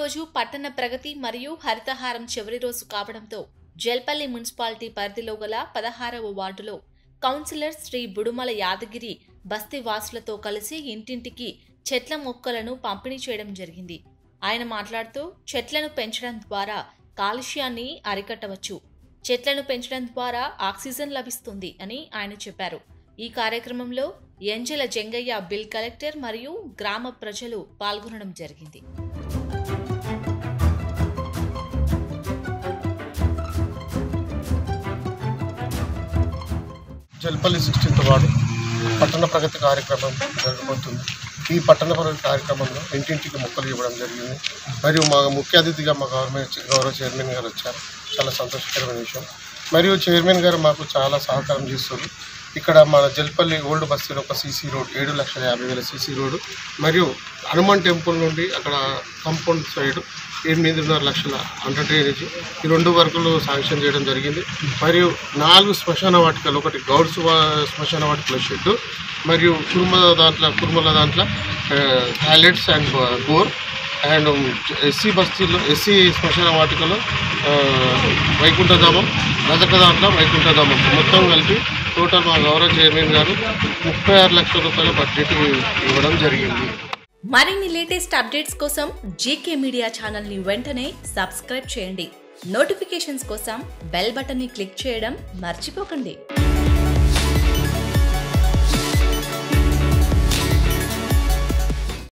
రోజు పట్టణ ప్రగతి మరియు హరితహారం చివరి రోజు కావడంతో జల్పల్లి మున్సిపాలిటీ పరిధిలో గల పదహారవ వార్డులో కౌన్సిలర్ శ్రీ బుడుమల యాదగిరి బస్తీ వాసులతో కలిసి ఇంటింటికి చెట్ల మొక్కలను పంపిణీ చేయడం జరిగింది ఆయన మాట్లాడుతూ చెట్లను పెంచడం ద్వారా కాలుష్యాన్ని అరికట్టవచ్చు చెట్లను పెంచడం ద్వారా ఆక్సిజన్ లభిస్తుంది అని ఆయన చెప్పారు ఈ కార్యక్రమంలో ఎంజల జంగయ్య బిల్ కలెక్టర్ మరియు గ్రామ ప్రజలు పాల్గొనడం జరిగింది జల్పల్లి సిక్స్టీన్త్ వార్డు పట్టణ ప్రగతి కార్యక్రమం జరగబోతుంది ఈ పట్టణ ప్రగతి కార్యక్రమంలో ఇంటింటికి మొక్కలు ఇవ్వడం జరిగింది మరియు మా ముఖ్య అతిథిగా మా గవర్నమెంట్ గౌరవ చైర్మన్ గారు వచ్చారు చాలా సంతోషకరమైన విషయం మరియు చైర్మన్ గారు మాకు చాలా సహకారం చేస్తారు ఇక్కడ మన జల్పల్లి ఓల్డ్ బస్తీలో ఒక సీసీ రోడ్ ఏడు లక్షల యాభై వేల సీసీ రోడ్ మరియు హనుమాన్ టెంపుల్ నుండి అక్కడ కాంపౌండ్ సైడ్ ఎనిమిదిన్నర లక్షల అండర్ డ్రైనేజ్ ఈ రెండు వర్కులు శాంక్షన్ చేయడం జరిగింది మరియు నాలుగు శ్మశాన వాటికలు ఒకటి గౌడ్స్ వా- శ్మశాన వాటికల షెడ్ మరియు కుర్మ దాంట్లో కుర్మల దాంట్లో toilets and bore and SC బస్తీలో ఎస్సీ శ్మశాన వాటికలో ఆ, వైకుంఠధామం రజక దాంట్లో వైకుంఠధామం మొత్తం కలిపి టోటల్ మా గౌరవ చైర్మన్ గారు ముప్పై ఆరు లక్షల రూపాయల బడ్జెట్ ఇవ్వడం జరిగింది మరిన్ని లేటెస్ట్ అప్డేట్స్ కోసం జీకే మీడియా ఛానల్ని వెంటనే సబ్స్క్రైబ్ చేయండి నోటిఫికేషన్స్ కోసం బెల్ బటన్ని క్లిక్ చేయడం మర్చిపోకండి